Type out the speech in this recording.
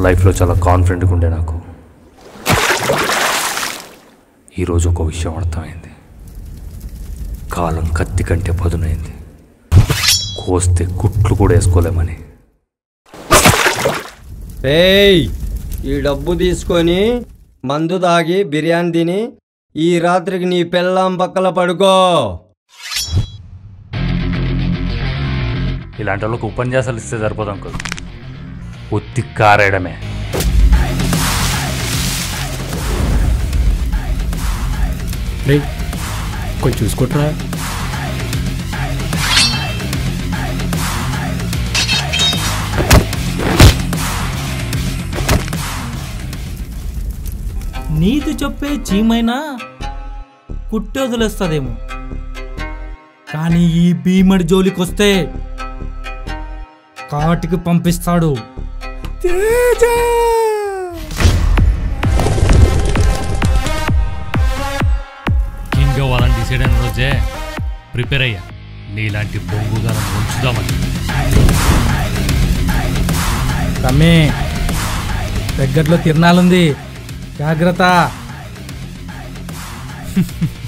లైఫ్లో చాలా కాన్ఫిడెంట్గా ఉండే నాకు ఈరోజు ఒక విషయం అర్థమైంది కాలం కత్తి కంటే పదునైంది కోస్తే కుట్లు కూడా వేసుకోలేమని ఏయ్ ఈ డబ్బు తీసుకొని మందు తాగి బిర్యానీ తిని ఈ రాత్రికి నీ పెళ్ళాం పక్కల పడుకో ఇలాంటి వాళ్ళకి ఉపన్యాసాలు ఇస్తే సరిపోదు అంకుల్ ఉత్తి కారేయడమే రే కొంచెం చూసుకుంటారా నీతి చెప్పే చీమైనా కుట్టి వదిలేస్తుందేమో కానీ ఈ భీమడి జోలికొస్తే కాటికి పంపిస్తాడు కింగ్ అవ్వాలని డిసైడ్ అయిన రోజే ప్రిపేర్ అయ్యా నీలాంటి బొంగుగా ఉంచుదామని రమ్మే దగ్గరలో తిరణాలుంది జాగ్రత్త